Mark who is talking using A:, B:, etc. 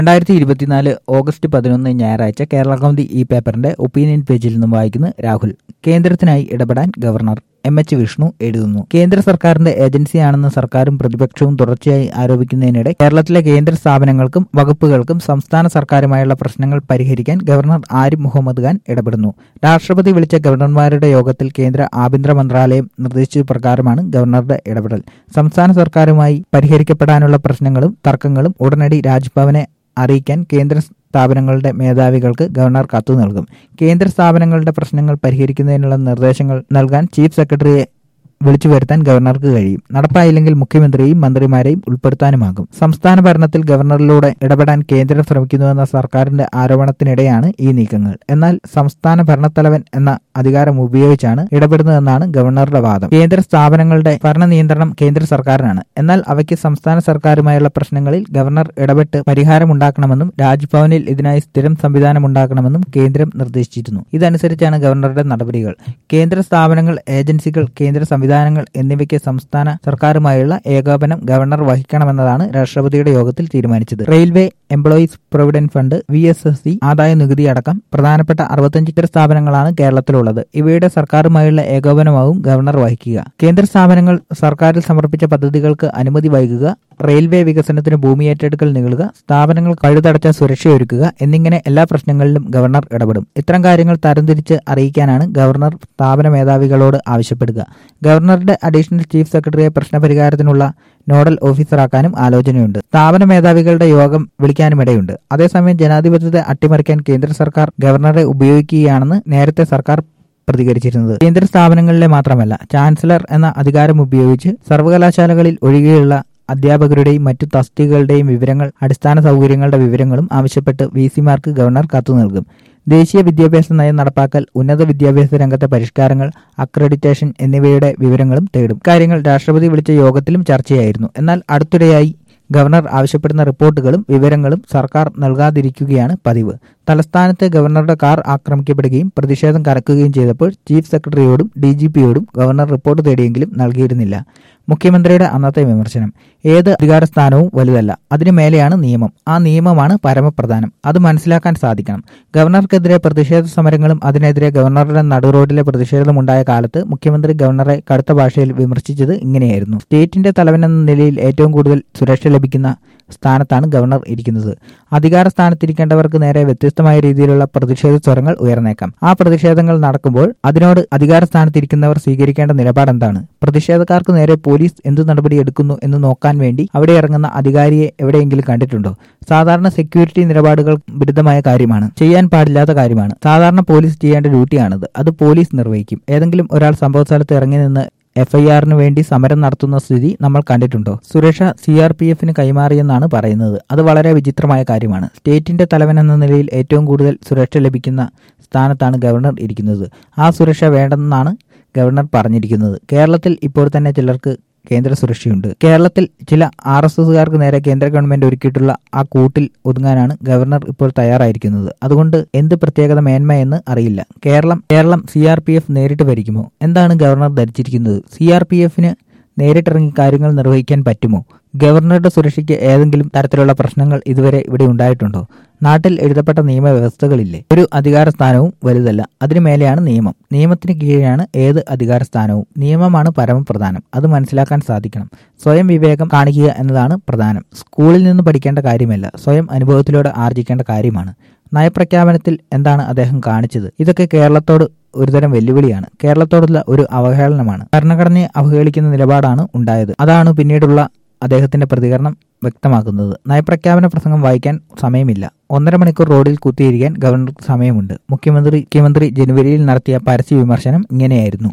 A: രണ്ടായിരത്തി ഇരുപത്തിനാല് ഓഗസ്റ്റ് പതിനൊന്ന് ഞായറാഴ്ച കേരള കൗമുദി ഈ പേപ്പറിന്റെ ഒപ്പീനിയൻ പേജിൽ നിന്നും വായിക്കുന്ന രാഹുൽ കേന്ദ്രത്തിനായി ഇടപെടാൻ ഗവർണർ എം എച്ച് വിഷ്ണു എഴുതുന്നു കേന്ദ്ര സർക്കാരിന്റെ ഏജൻസിയാണെന്ന് സർക്കാരും പ്രതിപക്ഷവും തുടർച്ചയായി ആരോപിക്കുന്നതിനിടെ കേരളത്തിലെ കേന്ദ്ര സ്ഥാപനങ്ങൾക്കും വകുപ്പുകൾക്കും സംസ്ഥാന സർക്കാരുമായുള്ള പ്രശ്നങ്ങൾ പരിഹരിക്കാൻ ഗവർണർ ആരിഫ് മുഹമ്മദ് ഖാൻ ഇടപെടുന്നു രാഷ്ട്രപതി വിളിച്ച ഗവർണർമാരുടെ യോഗത്തിൽ കേന്ദ്ര ആഭ്യന്തര മന്ത്രാലയം നിർദ്ദേശിച്ച പ്രകാരമാണ് ഗവർണറുടെ ഇടപെടൽ സംസ്ഥാന സർക്കാരുമായി പരിഹരിക്കപ്പെടാനുള്ള പ്രശ്നങ്ങളും തർക്കങ്ങളും ഉടനടി രാജ്ഭവനെ അറിയിക്കാൻ കേന്ദ്ര സ്ഥാപനങ്ങളുടെ മേധാവികൾക്ക് ഗവർണർ കത്തു നൽകും കേന്ദ്ര സ്ഥാപനങ്ങളുടെ പ്രശ്നങ്ങൾ പരിഹരിക്കുന്നതിനുള്ള നിർദ്ദേശങ്ങൾ നൽകാൻ ചീഫ് സെക്രട്ടറിയെ വിളിച്ചു വരുത്താൻ ഗവർണർക്ക് കഴിയും നടപ്പായില്ലെങ്കിൽ മുഖ്യമന്ത്രിയെയും മന്ത്രിമാരെയും ഉൾപ്പെടുത്താനുമാകും സംസ്ഥാന ഭരണത്തിൽ ഗവർണറിലൂടെ ഇടപെടാൻ കേന്ദ്രം ശ്രമിക്കുന്നുവെന്ന സർക്കാരിന്റെ ആരോപണത്തിനിടെയാണ് ഈ നീക്കങ്ങൾ എന്നാൽ സംസ്ഥാന ഭരണത്തലവൻ എന്ന അധികാരം ഉപയോഗിച്ചാണ് ഇടപെടുന്നതെന്നാണ് ഗവർണറുടെ വാദം കേന്ദ്ര സ്ഥാപനങ്ങളുടെ ഭരണ നിയന്ത്രണം കേന്ദ്ര സർക്കാരിനാണ് എന്നാൽ അവയ്ക്ക് സംസ്ഥാന സർക്കാരുമായുള്ള പ്രശ്നങ്ങളിൽ ഗവർണർ ഇടപെട്ട് പരിഹാരമുണ്ടാക്കണമെന്നും രാജ്ഭവനിൽ ഇതിനായി സ്ഥിരം സംവിധാനമുണ്ടാക്കണമെന്നും കേന്ദ്രം നിർദ്ദേശിച്ചിരുന്നു ഇതനുസരിച്ചാണ് ഗവർണറുടെ നടപടികൾ കേന്ദ്ര സ്ഥാപനങ്ങൾ ഏജൻസികൾ കേന്ദ്ര സംവിധാനങ്ങൾ എന്നിവയ്ക്ക് സംസ്ഥാന സർക്കാരുമായുള്ള ഏകോപനം ഗവർണർ വഹിക്കണമെന്നതാണ് രാഷ്ട്രപതിയുടെ യോഗത്തിൽ തീരുമാനിച്ചത് railway employees provident fund V S S C ആദായ നികുതി അടക്കം പ്രധാനപ്പെട്ട അറുപത്തഞ്ച് ഇതര സ്ഥാപനങ്ങളാണ് കേരളത്തിലുള്ളത് ഇവയുടെ സർക്കാരുമായുള്ള ഏകോപനമാവും ഗവർണർ വഹിക്കുക കേന്ദ്ര സ്ഥാപനങ്ങൾ സർക്കാരിൽ സമർപ്പിച്ച പദ്ധതികൾക്ക് അനുമതി വൈകുക റെയിൽവേ വികസനത്തിന് ഭൂമി ഏറ്റെടുക്കൽ നീളുക സ്ഥാപനങ്ങൾ കഴുതടച്ച സുരക്ഷയൊരുക്കുക എന്നിങ്ങനെ എല്ലാ പ്രശ്നങ്ങളിലും ഗവർണർ ഇടപെടും ഇത്തരം കാര്യങ്ങൾ തരംതിരിച്ച് അറിയിക്കാനാണ് ഗവർണർ സ്ഥാപന മേധാവികളോട് ആവശ്യപ്പെടുക ഗവർണറുടെ അഡീഷണൽ ചീഫ് സെക്രട്ടറിയെ പ്രശ്നപരിഹാരത്തിനുള്ള നോഡൽ ഓഫീസറാക്കാനും ആലോചനയുണ്ട് സ്ഥാപന മേധാവികളുടെ യോഗം വിളിക്കാനുമിടയുണ്ട് അതേസമയം ജനാധിപത്യത്തെ അട്ടിമറിക്കാൻ കേന്ദ്ര സർക്കാർ ഗവർണറെ ഉപയോഗിക്കുകയാണെന്ന് നേരത്തെ സർക്കാർ പ്രതികരിച്ചിരുന്നത് കേന്ദ്ര സ്ഥാപനങ്ങളിലെ മാത്രമല്ല ചാൻസലർ എന്ന അധികാരം ഉപയോഗിച്ച് സർവകലാശാലകളിൽ ഒഴികെയുള്ള അധ്യാപകരുടെയും മറ്റു തസ്തികകളുടെയും വിവരങ്ങൾ അടിസ്ഥാന സൗകര്യങ്ങളുടെ വിവരങ്ങളും ആവശ്യപ്പെട്ട് വി സിമാർക്ക് ഗവർണർ കത്തു നൽകും ദേശീയ വിദ്യാഭ്യാസ നയം നടപ്പാക്കൽ ഉന്നത വിദ്യാഭ്യാസ രംഗത്തെ പരിഷ്കാരങ്ങൾ അക്രഡിറ്റേഷൻ എന്നിവയുടെ വിവരങ്ങളും തേടും കാര്യങ്ങൾ രാഷ്ട്രപതി വിളിച്ച യോഗത്തിലും ചർച്ചയായിരുന്നു എന്നാൽ അടുത്തിടെയായി ഗവർണർ ആവശ്യപ്പെടുന്ന റിപ്പോർട്ടുകളും വിവരങ്ങളും സർക്കാർ നൽകാതിരിക്കുകയാണ് പതിവ് തലസ്ഥാനത്ത് ഗവർണറുടെ കാർ ആക്രമിക്കപ്പെടുകയും പ്രതിഷേധം കനക്കുകയും ചെയ്തപ്പോൾ ചീഫ് സെക്രട്ടറിയോടും ഡി ജി പിയോടും ഗവർണർ റിപ്പോർട്ട് തേടിയെങ്കിലും നൽകിയിരുന്നില്ല മുഖ്യമന്ത്രിയുടെ അന്നത്തെ വിമർശനം ഏത് അധികാരസ്ഥാനവും വലുതല്ല അതിനു മേലെയാണ് നിയമം ആ നിയമമാണ് പരമപ്രധാനം അത് മനസ്സിലാക്കാൻ സാധിക്കണം ഗവർണർക്കെതിരെ പ്രതിഷേധ സമരങ്ങളും അതിനെതിരെ ഗവർണറുടെ നടുറോഡിലെ പ്രതിഷേധമുണ്ടായ കാലത്ത് മുഖ്യമന്ത്രി ഗവർണറെ കടുത്ത ഭാഷയിൽ വിമർശിച്ചത് ഇങ്ങനെയായിരുന്നു സ്റ്റേറ്റിന്റെ തലവനെന്ന നിലയിൽ ഏറ്റവും കൂടുതൽ സുരക്ഷ ലഭിക്കുന്ന സ്ഥാനത്താണ് ഗവർണർ ഇരിക്കുന്നത് അധികാര സ്ഥാനത്തിരിക്കേണ്ടവർക്ക് നേരെ വ്യത്യസ്തമായ രീതിയിലുള്ള പ്രതിഷേധ സ്വരങ്ങൾ ഉയർന്നേക്കാം ആ പ്രതിഷേധങ്ങൾ നടക്കുമ്പോൾ അതിനോട് അധികാര സ്ഥാനത്തിരിക്കുന്നവർ സ്വീകരിക്കേണ്ട നിലപാട് എന്താണ് പ്രതിഷേധക്കാർക്ക് നേരെ പോലീസ് എന്തു നടപടി എടുക്കുന്നു എന്ന് നോക്കാൻ വേണ്ടി അവിടെ ഇറങ്ങുന്ന അധികാരിയെ എവിടെയെങ്കിലും കണ്ടിട്ടുണ്ടോ സാധാരണ സെക്യൂരിറ്റി നിലപാടുകൾ വിരുദ്ധമായ കാര്യമാണ് ചെയ്യാൻ പാടില്ലാത്ത കാര്യമാണ് സാധാരണ പോലീസ് ചെയ്യേണ്ട ഡ്യൂട്ടിയാണത് അത് പോലീസ് നിർവഹിക്കും ഏതെങ്കിലും ഒരാൾ സംഭവ സ്ഥലത്ത് ഇറങ്ങി നിന്ന് എഫ്ഐആറിന് വേണ്ടി സമരം നടത്തുന്ന സ്ഥിതി നമ്മൾ കണ്ടിട്ടുണ്ടോ സുരക്ഷ സി ആർ പി എഫിന് കൈമാറിയെന്നാണ് പറയുന്നത് അത് വളരെ വിചിത്രമായ കാര്യമാണ് സ്റ്റേറ്റിന്റെ തലവൻ എന്ന നിലയിൽ ഏറ്റവും കൂടുതൽ സുരക്ഷ ലഭിക്കുന്ന സ്ഥാനത്താണ് ഗവർണർ ഇരിക്കുന്നത് ആ സുരക്ഷ വേണ്ടെന്നാണ് ഗവർണർ പറഞ്ഞിരിക്കുന്നത് കേരളത്തിൽ ഇപ്പോൾ തന്നെ ചിലർക്ക് കേന്ദ്ര സുരക്ഷയുണ്ട് കേരളത്തിൽ ചില ആർ എസ് എസുകാർക്ക് നേരെ കേന്ദ്ര ഗവൺമെന്റ് ഒരുക്കിയിട്ടുള്ള ആ കൂട്ടിൽ ഒതുങ്ങാനാണ് ഗവർണർ ഇപ്പോൾ തയ്യാറായിരിക്കുന്നത് അതുകൊണ്ട് എന്ത് പ്രത്യേകത മേന്മ എന്ന് അറിയില്ല Keralam Keralam C R P F നേരിട്ട് ഭരിക്കുമോ എന്താണ് ഗവർണർ ധരിച്ചിരിക്കുന്നത് സി ആർ പി എഫിന് നേരിട്ടിറങ്ങി കാര്യങ്ങൾ നിർവഹിക്കാൻ പറ്റുമോ ഗവർണറുടെ സുരക്ഷയ്ക്ക് ഏതെങ്കിലും തരത്തിലുള്ള പ്രശ്നങ്ങൾ ഇതുവരെ ഇവിടെ ഉണ്ടായിട്ടുണ്ടോ നാട്ടിൽ എഴുതപ്പെട്ട നിയമവ്യവസ്ഥകളില്ലേ ഒരു അധികാര സ്ഥാനവും വലുതല്ല അതിനു മേലെയാണ് നിയമം നിയമത്തിന് കീഴെയാണ് ഏത് അധികാര സ്ഥാനവും നിയമമാണ് പരമപ്രധാനം അത് മനസ്സിലാക്കാൻ സാധിക്കണം സ്വയം വിവേകം കാണിക്കുക എന്നതാണ് പ്രധാനം സ്കൂളിൽ നിന്ന് പഠിക്കേണ്ട കാര്യമല്ല സ്വയം അനുഭവത്തിലൂടെ ആർജിക്കേണ്ട കാര്യമാണ് നയപ്രഖ്യാപനത്തിൽ എന്താണ് അദ്ദേഹം കാണിച്ചത് ഇതൊക്കെ കേരളത്തോട് ഒരുതരം വെല്ലുവിളിയാണ് കേരളത്തോടുള്ള ഒരു അവഹേളനമാണ് ഭരണഘടനയെ അവഹേളിക്കുന്ന നിലപാടാണ് ഉണ്ടായത് അതാണ് പിന്നീടുള്ള അദ്ദേഹത്തിന്റെ പ്രതികരണം വ്യക്തമാക്കുന്നത് നയപ്രഖ്യാപന പ്രസംഗം വായിക്കാൻ സമയമില്ല ഒന്നര മണിക്കൂർ റോഡിൽ കുത്തിയിരിക്കാൻ ഗവർണർക്ക് സമയമുണ്ട് മുഖ്യമന്ത്രി മുഖ്യമന്ത്രി ജനുവരിയിൽ നടത്തിയ പരസ്യ വിമർശനം ഇങ്ങനെയായിരുന്നു